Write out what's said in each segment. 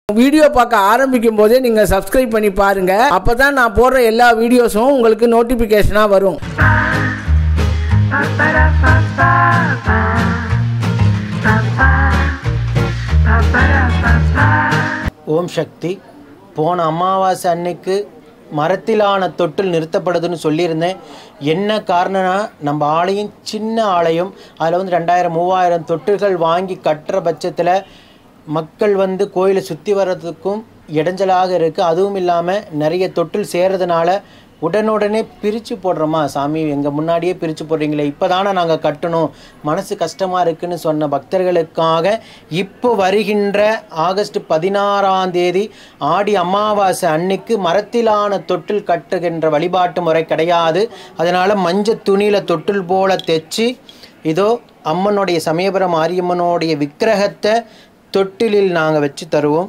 video பார்க்க ஆரம்பிக்கும் போதே நீங்கள் சப்ஸ்கிரைப் பண்ணி பாருங்க அப்போ தான் நான் போடுற எல்லா வீடியோஸும் உங்களுக்கு நோட்டிஃபிகேஷனாக வரும் ஓம் சக்தி போன அமாவாசை அன்னைக்கு மரத்திலான தொட்டில் நிறுத்தப்படுதுன்னு சொல்லியிருந்தேன் என்ன காரணம்னா நம்ம ஆலயம் சின்ன ஆலயம் அதில் வந்து ரெண்டாயிரம் மூவாயிரம் தொட்டில்கள் வாங்கி கட்டுற பட்சத்தில் மக்கள் வந்து கோயிலை சுற்றி வர்றதுக்கும் இடைஞ்சலாக இருக்குது அதுவும் இல்லாமல் நிறைய தொட்டில் சேர்றதுனால உடனுடனே பிரித்து போடுறோமா சாமி எங்கள் முன்னாடியே பிரித்து போடுறீங்களே இப்போ தானே நாங்கள் கட்டணும் மனசு கஷ்டமாக இருக்குன்னு சொன்ன பக்தர்களுக்காக இப்போ வருகின்ற ஆகஸ்ட் பதினாறாம் தேதி ஆடி அமாவாசை அன்னைக்கு மரத்திலான தொட்டில் கட்டுகின்ற வழிபாட்டு முறை கிடையாது அதனால் மஞ்சள் துணியில் தொட்டில் போல தைச்சி இதோ அம்மனுடைய சமயபுரம் மாரியம்மனுடைய விக்கிரகத்தை தொட்டிலில் நாங்கள் வச்சு தருவோம்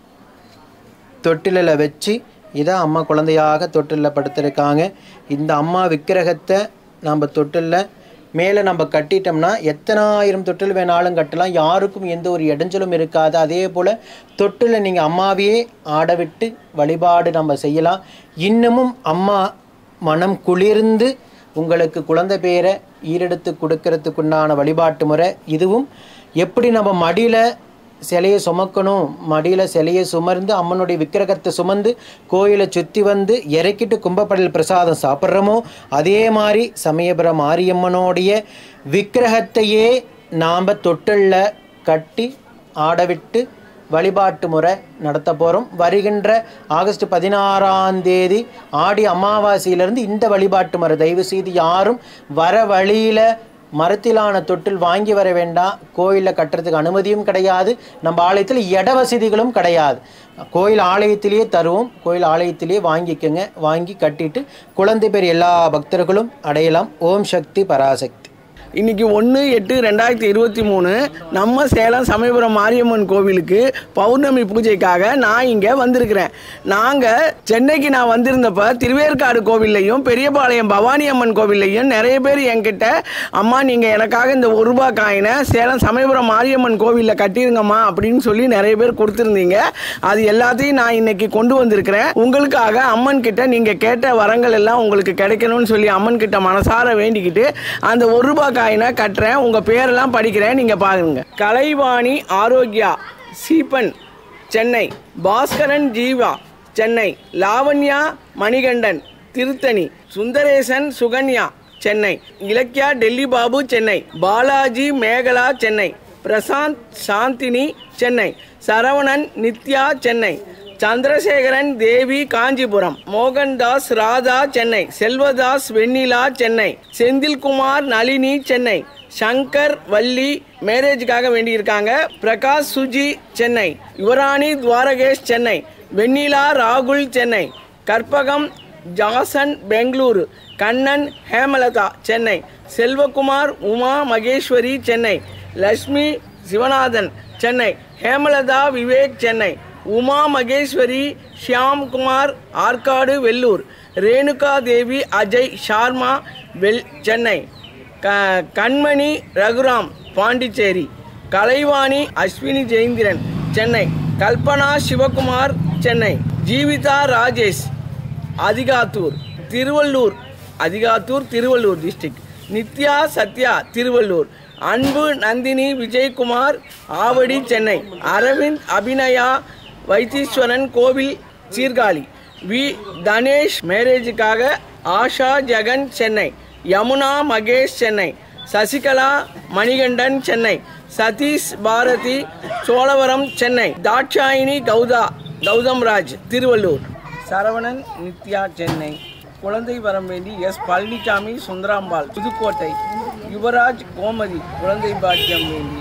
தொட்டிலில் வச்சு இதான் அம்மா குழந்தையாக தொட்டிலில் படுத்திருக்காங்க இந்த அம்மா விக்கிரகத்தை நம்ம தொட்டிலில் மேலே நம்ம கட்டிட்டோம்னா எத்தனாயிரம் தொட்டில் வேணாலும் கட்டலாம் யாருக்கும் எந்த ஒரு இடைஞ்சலும் இருக்காது அதே போல் தொட்டிலில் நீங்கள் அம்மாவையே ஆட விட்டு வழிபாடு நம்ம செய்யலாம் இன்னமும் அம்மா மனம் குளிர்ந்து உங்களுக்கு குழந்தை பேரை ஈரெடுத்து கொடுக்கறதுக்குண்டான வழிபாட்டு முறை இதுவும் எப்படி நம்ம மடியில் சிலையை சுமக்கணும் மடியில் சிலையை சுமர்ந்து அம்மனுடைய விக்கிரகத்தை சுமந்து கோயிலை சுற்றி வந்து இறக்கிட்டு கும்பப்படல் பிரசாதம் சாப்பிட்றோமோ அதே மாதிரி சமயபுரம் மாரியம்மனுடைய விக்கிரகத்தையே நாம் தொட்டிலில் கட்டி ஆடவிட்டு வழிபாட்டு முறை நடத்த போகிறோம் வருகின்ற ஆகஸ்ட் பதினாறாம் தேதி ஆடி அமாவாசையிலிருந்து இந்த வழிபாட்டு முறை தயவு செய்து யாரும் வர வழியில் மரத்திலான தொட்டில் வாங்கி வர வேண்டாம் கோயிலில் கட்டுறதுக்கு அனுமதியும் கிடையாது நம்ம ஆலயத்தில் இட வசதிகளும் கிடையாது கோயில் ஆலயத்திலேயே தருவோம் கோயில் ஆலயத்திலேயே வாங்கிக்கோங்க வாங்கி கட்டிட்டு குழந்தை பேர் எல்லா பக்தர்களும் அடையலாம் ஓம் சக்தி பராசக்தி இன்னைக்கு ஒன்று எட்டு ரெண்டாயிரத்தி இருபத்தி மூணு நம்ம சேலம் சமயபுரம் மாரியம்மன் கோவிலுக்கு பௌர்ணமி பூஜைக்காக நான் இங்கே வந்திருக்கிறேன் நாங்கள் சென்னைக்கு நான் வந்திருந்தப்ப திருவேற்காடு கோவில்லையும் பெரியபாளையம் பவானி அம்மன் கோவில்லையும் நிறைய பேர் என்கிட்ட அம்மா நீங்கள் எனக்காக இந்த ஒரு ரூபாய் காயினை சேலம் சமயபுரம் மாரியம்மன் கோவிலில் கட்டிருங்கம்மா அப்படின்னு சொல்லி நிறைய பேர் கொடுத்துருந்தீங்க அது எல்லாத்தையும் நான் இன்னைக்கு கொண்டு வந்திருக்கிறேன் உங்களுக்காக அம்மன் கிட்ட நீங்கள் கேட்ட வரங்கள் எல்லாம் உங்களுக்கு கிடைக்கணும்னு சொல்லி அம்மன் கிட்ட மனசார வேண்டிக்கிட்டு அந்த ஒரு ரூபாய் காயினை கட்டுறேன் உங்கள் பேரெல்லாம் படிக்கிறேன் நீங்கள் பாருங்க கலைவாணி ஆரோக்கியா சீபன் சென்னை பாஸ்கரன் ஜீவா சென்னை லாவண்யா மணிகண்டன் திருத்தணி சுந்தரேசன் சுகன்யா சென்னை இலக்கியா டெல்லி பாபு சென்னை பாலாஜி மேகலா சென்னை பிரசாந்த் சாந்தினி சென்னை சரவணன் நித்யா சென்னை சந்திரசேகரன் தேவி காஞ்சிபுரம் மோகன்தாஸ் ராதா சென்னை செல்வதாஸ் வெண்ணிலா சென்னை செந்தில்குமார் நளினி சென்னை சங்கர் வள்ளி மேரேஜுக்காக வேண்டியிருக்காங்க பிரகாஷ் சுஜி சென்னை யுவராணி துவாரகேஷ் சென்னை வெண்ணிலா ராகுல் சென்னை கற்பகம் ஜாசன் பெங்களூரு கண்ணன் ஹேமலதா சென்னை செல்வகுமார் உமா மகேஸ்வரி சென்னை லக்ஷ்மி சிவநாதன் சென்னை ஹேமலதா விவேக் சென்னை உமா மகேஸ்வரி ஷியாம்குமார் ஆற்காடு வெள்ளூர் ரேணுகா தேவி அஜய் ஷார்மா வெல் சென்னை க கண்மணி ரகுராம் பாண்டிச்சேரி கலைவாணி அஸ்வினி ஜெயந்திரன் சென்னை கல்பனா சிவகுமார் சென்னை ஜீவிதா ராஜேஷ் அதிகாத்தூர் திருவள்ளூர் அதிகாத்தூர் திருவள்ளூர் டிஸ்ட்ரிக்ட் நித்யா சத்யா திருவள்ளூர் அன்பு நந்தினி விஜயகுமார் ஆவடி சென்னை அரவிந்த் அபிநயா வைத்தீஸ்வரன் கோவில் சீர்காழி வி தனேஷ் மேரேஜுக்காக ஆஷா ஜெகன் சென்னை யமுனா மகேஷ் சென்னை சசிகலா மணிகண்டன் சென்னை சதீஷ் பாரதி சோழவரம் சென்னை தாட்சாயினி கௌதா கௌதம் ராஜ் திருவள்ளூர் சரவணன் நித்யா சென்னை குழந்தை வரம் வேண்டி எஸ் பழனிசாமி சுந்தராம்பாள் புதுக்கோட்டை யுவராஜ் கோமதி குழந்தை பாக்கியம் வேண்டி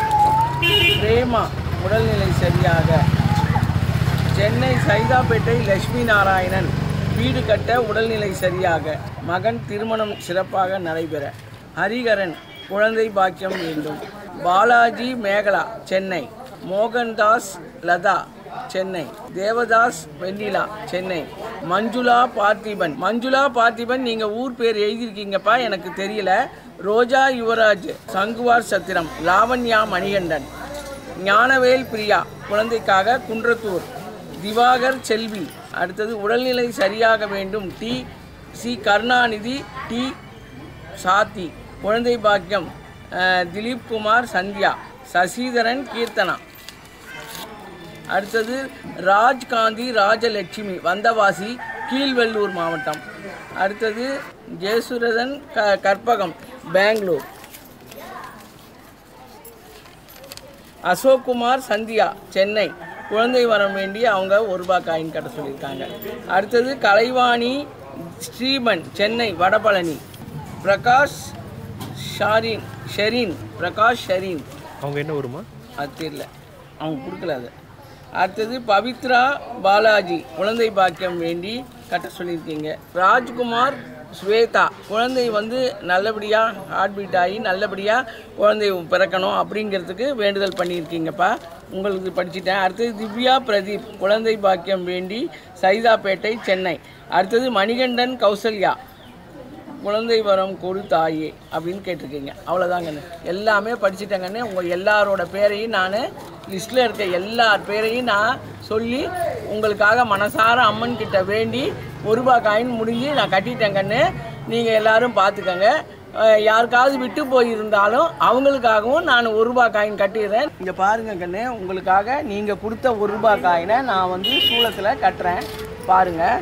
பிரேமா உடல்நிலை சரியாக சென்னை சைதாப்பேட்டை லட்சுமி நாராயணன் வீடு கட்ட உடல்நிலை சரியாக மகன் திருமணம் சிறப்பாக நடைபெற ஹரிகரன் குழந்தை பாக்கியம் வேண்டும் பாலாஜி மேகலா சென்னை மோகன்தாஸ் லதா சென்னை தேவதாஸ் வெண்ணிலா சென்னை மஞ்சுளா பார்த்திபன் மஞ்சுளா பார்த்திபன் நீங்க ஊர் பேர் எழுதியிருக்கீங்கப்பா எனக்கு தெரியல ரோஜா யுவராஜ் சங்குவார் சத்திரம் லாவண்யா மணிகண்டன் ஞானவேல் பிரியா குழந்தைக்காக குன்றத்தூர் திவாகர் செல்வி அடுத்தது உடல்நிலை சரியாக வேண்டும் டி சி கருணாநிதி டி சாத்தி குழந்தை பாக்கியம் அஹ், திலீப் குமார் சந்தியா சசிதரன் கீர்த்தனா அடுத்தது ராஜ்காந்தி ராஜலட்சுமி வந்தவாசி கீழ்வெள்ளூர் மாவட்டம் அடுத்தது ஜெயசுரதன் க கற்பகம் பெங்களூர் அசோக்குமார் சந்தியா சென்னை குழந்தை வரம் வேண்டி அவங்க ஒரு ரூபாய் காயின் கட்ட சொல்லியிருக்காங்க அடுத்தது கலைவாணி ஸ்ரீமன் சென்னை வடபழனி பிரகாஷ் ஷாரின் ஷெரீன் பிரகாஷ் ஷெரீன் அவங்க என்ன வருமா அது தெரியல அவங்க கொடுக்கல அது அடுத்தது பவித்ரா பாலாஜி குழந்தை பாக்கியம் வேண்டி கட்ட சொல்லியிருக்கீங்க ராஜ்குமார் ஸ்வேதா குழந்தை வந்து நல்லபடியாக ஹார்ட் பீட் ஆகி நல்லபடியாக குழந்தை பிறக்கணும் அப்படிங்கிறதுக்கு வேண்டுதல் பண்ணியிருக்கீங்கப்பா உங்களுக்கு படிச்சிட்டேன் அடுத்தது திவ்யா பிரதீப் குழந்தை பாக்கியம் வேண்டி சைதாப்பேட்டை சென்னை அடுத்தது மணிகண்டன் கௌசல்யா குழந்தை வரம் கொடு தாயே அப்படின்னு கேட்டிருக்கீங்க அவ்வளோதாங்கண்ணே எல்லாமே படிச்சுட்டேங்கண்ணே உங்கள் எல்லாரோட பேரையும் நான் லிஸ்ட்டில் இருக்க எல்லார் பேரையும் நான் சொல்லி உங்களுக்காக மனசார அம்மன் கிட்ட வேண்டி ஒரு ரூபாய் காயின் முடிஞ்சு நான் கட்டிட்டேங்கண்ணே நீங்கள் எல்லாரும் பார்த்துக்கங்க அஹ் யாருக்காவது விட்டு போயிருந்தாலும் அவங்களுக்காகவும் நான் ஒரு ரூபாய் காயின் கட்டிடுறேன் இங்கே பாருங்க கண்ணு உங்களுக்காக நீங்கள் கொடுத்த ஒரு ரூபாய் காயினை நான் வந்து சூளத்தில் கட்டுறேன் பாருங்கள்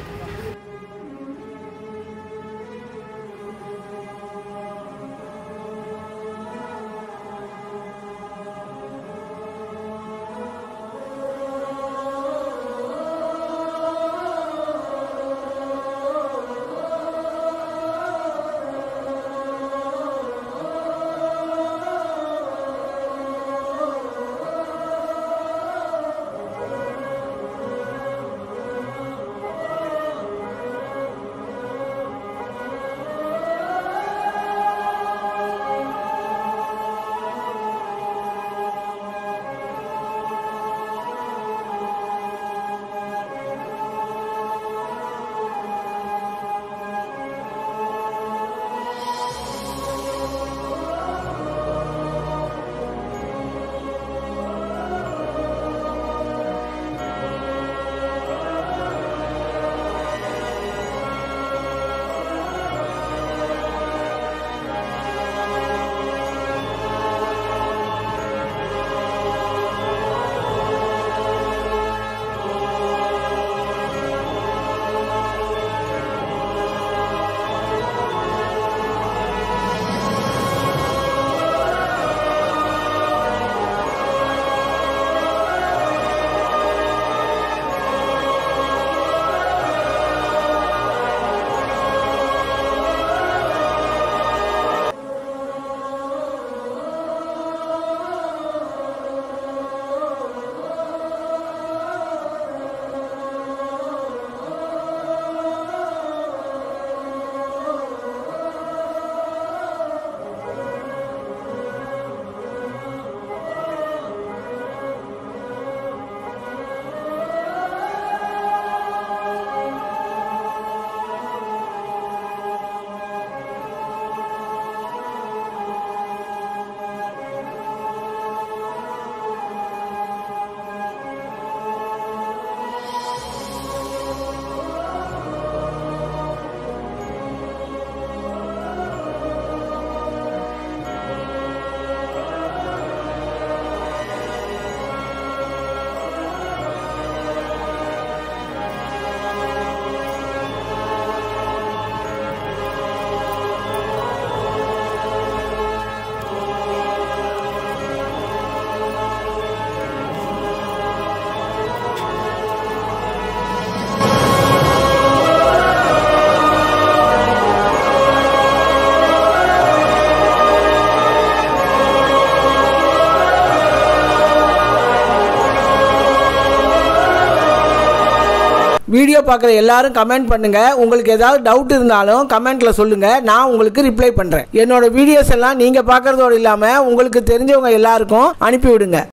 வீடியோ பார்க்குற எல்லாரும் கமெண்ட் பண்ணுங்க உங்களுக்கு ஏதாவது டவுட் இருந்தாலும் கமெண்ட்ல சொல்லுங்க நான் உங்களுக்கு ரிப்ளை பண்றேன் என்னோட வீடியோஸ் எல்லாம் நீங்க பார்க்கறதோடு இல்லாம உங்களுக்கு தெரிஞ்சவங்க எல்லாருக்கும் அனுப்பி விடுங்க